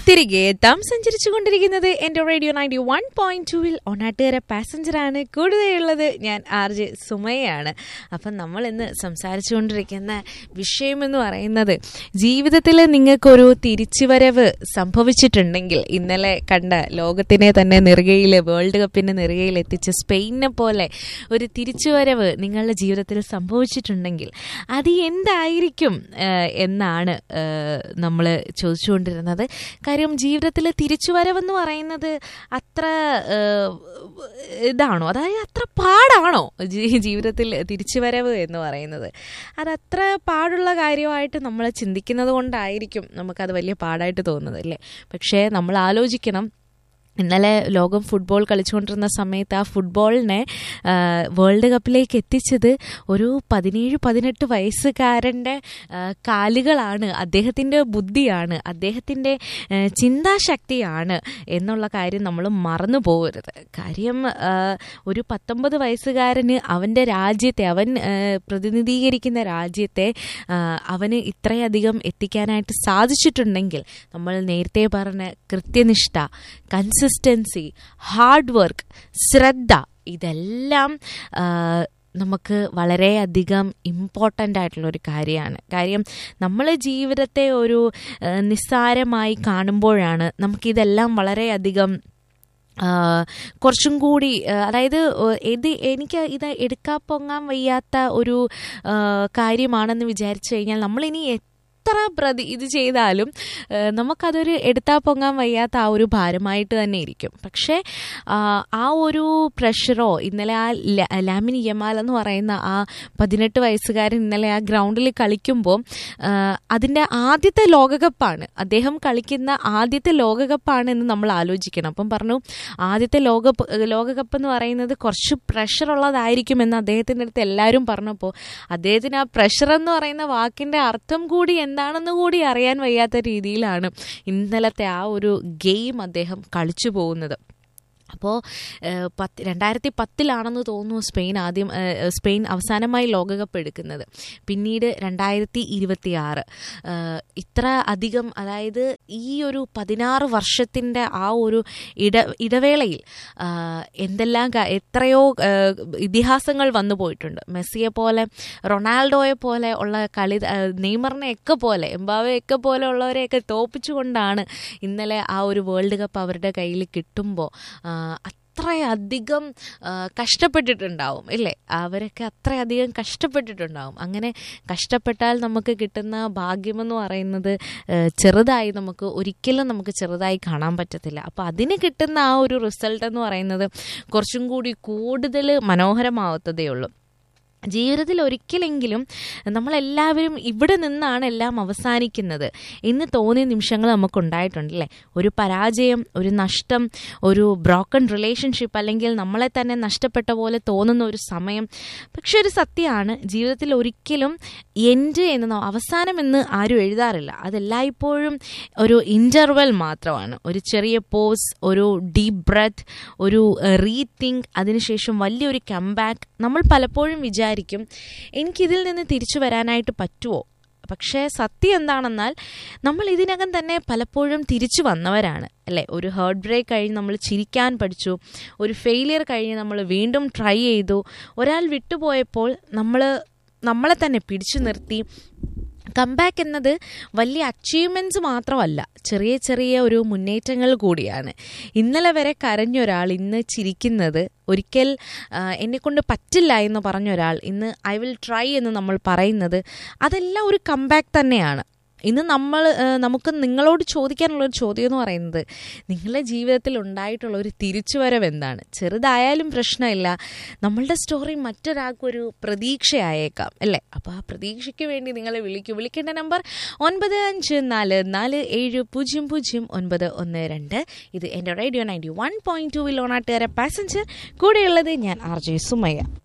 തിരികെ എത്താം സഞ്ചരിച്ചു കൊണ്ടിരിക്കുന്നത് എൻ്റെ റേഡിയോ നയൻറ്റി വൺ പോയിന്റ് ടുവിൽ ഒന്നാട്ടുകര പാസഞ്ചറാണ് കൂടുതലുള്ളത് ഞാൻ ആർ ജെ സുമയാണ് അപ്പം നമ്മൾ ഇന്ന് സംസാരിച്ചുകൊണ്ടിരിക്കുന്ന വിഷയമെന്ന് പറയുന്നത് ജീവിതത്തിൽ നിങ്ങൾക്കൊരു തിരിച്ചുവരവ് സംഭവിച്ചിട്ടുണ്ടെങ്കിൽ ഇന്നലെ കണ്ട ലോകത്തിനെ തന്നെ നെറുകയിൽ വേൾഡ് കപ്പിൻ്റെ നെറുകയിൽ എത്തിച്ച സ്പെയിനെ പോലെ ഒരു തിരിച്ചുവരവ് നിങ്ങളുടെ ജീവിതത്തിൽ സംഭവിച്ചിട്ടുണ്ടെങ്കിൽ അത് എന്തായിരിക്കും ഏഹ്, എന്നാണ് നമ്മൾ ചോദിച്ചുകൊണ്ടിരുന്നത് കാര്യം ജീവിതത്തിൽ തിരിച്ചുവരവെന്ന് പറയുന്നത് അത്ര ഏഹ്, ഇതാണോ അതായത് അത്ര പാടാണോ ജീ- ജീവിതത്തിൽ തിരിച്ചുവരവ് എന്ന് പറയുന്നത് അത് അത്ര പാടുള്ള കാര്യമായിട്ട് നമ്മൾ ചിന്തിക്കുന്നത് കൊണ്ടായിരിക്കും നമുക്കത് വലിയ പാടായിട്ട് തോന്നുന്നത് അല്ലേ പക്ഷേ നമ്മൾ ആലോചിക്കണം ഇന്നലെ ലോകം ഫുട്ബോൾ കളിച്ചുകൊണ്ടിരുന്ന സമയത്ത് ആ ഫുട്ബോളിനെ ആ, വേൾഡ് കപ്പിലേക്ക് എത്തിച്ചത് ഒരു പതിനേഴ് പതിനെട്ട് വയസ്സുകാരൻ്റെ ആ, കാലുകളാണ് അദ്ദേഹത്തിൻ്റെ ബുദ്ധിയാണ് അദ്ദേഹത്തിൻ്റെ ആ, ചിന്താശക്തിയാണ് എന്നുള്ള കാര്യം നമ്മൾ മറന്നു പോകരുത് കാര്യം ആ, ഒരു പത്തൊമ്പത് വയസ്സുകാരന് അവൻ്റെ രാജ്യത്തെ അവൻ ആ, പ്രതിനിധീകരിക്കുന്ന രാജ്യത്തെ ആ, അവന് ഇത്രയധികം എത്തിക്കാനായിട്ട് സാധിച്ചിട്ടുണ്ടെങ്കിൽ നമ്മൾ നേരത്തെ പറഞ്ഞ കൃത്യനിഷ്ഠ കൺസിസ്റ്റൻസി ഹാർഡ് വർക്ക് ശ്രദ്ധ ഇതെല്ലാം ആ, നമുക്ക് വളരെയധികം ഇമ്പോർട്ടൻ്റ് ആയിട്ടുള്ള ഒരു കാര്യമാണ് കാര്യം നമ്മൾ ജീവിതത്തെ ഒരു ആ, നിസ്സാരമായി കാണുമ്പോഴാണ് നമുക്കിതെല്ലാം വളരെയധികം ആ, കുറച്ചും കൂടി ആ, അതായത് ആ, ഇത് എനിക്ക് ഇത് എടുക്കാൻ പൊങ്ങാൻ വയ്യാത്ത ഒരു ആ, കാര്യമാണെന്ന് വിചാരിച്ചു കഴിഞ്ഞാൽ നമ്മളിനി എത്ര പ്രതി ഇത് ചെയ്താലും ആ, നമുക്കതൊരു എടുത്താൽ പൊങ്ങാൻ വയ്യാത്ത ആ ഒരു ഭാരമായിട്ട് തന്നെ ഇരിക്കും പക്ഷേ ആ, ആ ഒരു പ്രഷറോ ഇന്നലെ ആ ല- ലാമിൻ യമാൽ എന്ന് പറയുന്ന ആ പതിനെട്ട് വയസ്സുകാരൻ ഇന്നലെ ആ ഗ്രൗണ്ടിൽ കളിക്കുമ്പോൾ അതിൻ്റെ ആദ്യത്തെ ലോകകപ്പാണ് അദ്ദേഹം കളിക്കുന്ന ആദ്യത്തെ ലോകകപ്പാണ് എന്ന് നമ്മൾ ആലോചിക്കണം അപ്പം പറഞ്ഞു ആദ്യത്തെ ലോകകപ്പ് ലോകകപ്പ് എന്ന് പറയുന്നത് കുറച്ച് പ്രഷർ ഉള്ളതായിരിക്കുമെന്ന് അദ്ദേഹത്തിൻ്റെ അടുത്ത് എല്ലാവരും പറഞ്ഞപ്പോൾ അദ്ദേഹത്തിന് ആ പ്രഷർ എന്ന് പറയുന്ന വാക്കിൻ്റെ അർത്ഥം കൂടി എന്താണെന്ന് കൂടി അറിയാൻ വയ്യാത്ത രീതിയിലാണ് ഇന്നലത്തെ ആ ഒരു ഗെയിം അദ്ദേഹം കളിച്ചു പോകുന്നത് അപ്പോൾ പത്ത് രണ്ടായിരത്തി പത്തിലാണെന്ന് തോന്നുന്നു സ്പെയിൻ ആദ്യം ഏഹ്, സ്പെയിൻ അവസാനമായി ലോകകപ്പ് എടുക്കുന്നത് പിന്നീട് രണ്ടായിരത്തി ഇരുപത്തി ആറ് ഇത്ര അധികം അതായത് ഈ ഒരു പതിനാറ് വർഷത്തിൻ്റെ ആ ഒരു ഇട ഇടവേളയിൽ ആ, എന്തെല്ലാം കാ- എത്രയോ ഏഹ്, ഇതിഹാസങ്ങൾ വന്നു പോയിട്ടുണ്ട് മെസ്സിയെ പോലെ റൊണാൾഡോയെ പോലെ ഉള്ള കളി ഏഹ്, നെയ്മറിനെയൊക്കെ പോലെ എംബാവെയൊക്കെ പോലെ ഉള്ളവരെയൊക്കെ തോപ്പിച്ചുകൊണ്ടാണ് ഇന്നലെ ആ ഒരു വേൾഡ് കപ്പ് അവരുടെ കയ്യിൽ കിട്ടുമ്പോൾ അത്രയധികം ആ, കഷ്ടപ്പെട്ടിട്ടുണ്ടാവും ഇല്ലേ അവരൊക്കെ അത്രയധികം കഷ്ടപ്പെട്ടിട്ടുണ്ടാവും അങ്ങനെ കഷ്ടപ്പെട്ടാൽ നമുക്ക് കിട്ടുന്ന ഭാഗ്യമെന്ന് പറയുന്നത് ആ, ചെറുതായി നമുക്ക് ഒരിക്കലും നമുക്ക് ചെറുതായി കാണാൻ പറ്റത്തില്ല അപ്പോൾ അതിന് കിട്ടുന്ന ആ ഒരു റിസൾട്ട് എന്ന് പറയുന്നത് കുറച്ചും കൂടി കൂടുതൽ മനോഹരമാവത്തതേ ഉള്ളൂ ജീവിതത്തിൽ ഒരിക്കലെങ്കിലും നമ്മളെല്ലാവരും ഇവിടെ നിന്നാണ് എല്ലാം അവസാനിക്കുന്നത് എന്ന് തോന്നിയ നിമിഷങ്ങൾ നമുക്കുണ്ടായിട്ടുണ്ടല്ലേ ഒരു പരാജയം ഒരു നഷ്ടം ഒരു ബ്രോക്കൺ റിലേഷൻഷിപ്പ് അല്ലെങ്കിൽ നമ്മളെ തന്നെ നഷ്ടപ്പെട്ട പോലെ തോന്നുന്ന ഒരു സമയം പക്ഷെ ഒരു സത്യമാണ് ജീവിതത്തിൽ ഒരിക്കലും എൻഡ് എന്ന് ന- അവസാനം എന്ന് ആരും എഴുതാറില്ല അതെല്ലായ്പ്പോഴും ഒരു ഇൻ്റർവെൽ മാത്രമാണ് ഒരു ചെറിയ പോസ് ഒരു ഡീപ് ബ്രത്ത് ഒരു റീതിങ്ക് അതിനുശേഷം വലിയൊരു കംബാക്ക് നമ്മൾ പലപ്പോഴും വിചാരിക്കും എനിക്കിതിൽ നിന്ന് തിരിച്ചു വരാനായിട്ട് പറ്റുമോ പക്ഷേ സത്യം എന്താണെന്നാൽ നമ്മൾ ഇതിനകം തന്നെ പലപ്പോഴും തിരിച്ചു വന്നവരാണ് അല്ലേ ഒരു ഹേർട്ട് ബ്രേക്ക് കഴിഞ്ഞ് നമ്മൾ ചിരിക്കാൻ പഠിച്ചു ഒരു ഫെയിലിയർ കഴിഞ്ഞ് നമ്മൾ വീണ്ടും ട്രൈ ചെയ്തു ഒരാൾ വിട്ടുപോയപ്പോൾ നമ്മൾ നമ്മളെ തന്നെ പിടിച്ചു നിർത്തി കംബാക്ക് എന്നത് വലിയ അച്ചീവ്മെൻറ്റ്സ് മാത്രമല്ല ചെറിയ ചെറിയ ഒരു മുന്നേറ്റങ്ങൾ കൂടിയാണ് ഇന്നലെ വരെ കരഞ്ഞ ഒരാൾ ഇന്ന് ചിരിക്കുന്നത് ഒരിക്കൽ ആ, എന്നെക്കൊണ്ട് പറ്റില്ല എന്ന് പറഞ്ഞ ഒരാൾ ഇന്ന് ഐ വിൽ ട്രൈ എന്ന് നമ്മൾ പറയുന്നത് അതെല്ലാം ഒരു കംബാക്ക് തന്നെയാണ് ഇന്ന് നമ്മൾ ആ, നമുക്ക് നിങ്ങളോട് ചോദിക്കാനുള്ള ഒരു ചോദ്യം എന്ന് പറയുന്നത് നിങ്ങളുടെ ജീവിതത്തിൽ ഉണ്ടായിട്ടുള്ള ഒരു തിരിച്ചുവരവ് എന്താണ് ചെറുതായാലും പ്രശ്നമില്ല നമ്മളുടെ സ്റ്റോറി മറ്റൊരാൾക്കൊരു പ്രതീക്ഷയായേക്കാം അല്ലേ അപ്പോൾ ആ പ്രതീക്ഷയ്ക്ക് വേണ്ടി നിങ്ങളെ വിളിക്കൂ വിളിക്കേണ്ട നമ്പർ ഒൻപത് അഞ്ച് നാല് നാല് ഏഴ് പൂജ്യം പൂജ്യം ഒൻപത് ഒന്ന് രണ്ട് ഇത് എൻ്റെ radio ninety one point two വിൽ ഓണാട്ടുകാരെ പാസഞ്ചർ കൂടെയുള്ളത് ഞാൻ ആർ ജെ സുമയ്യ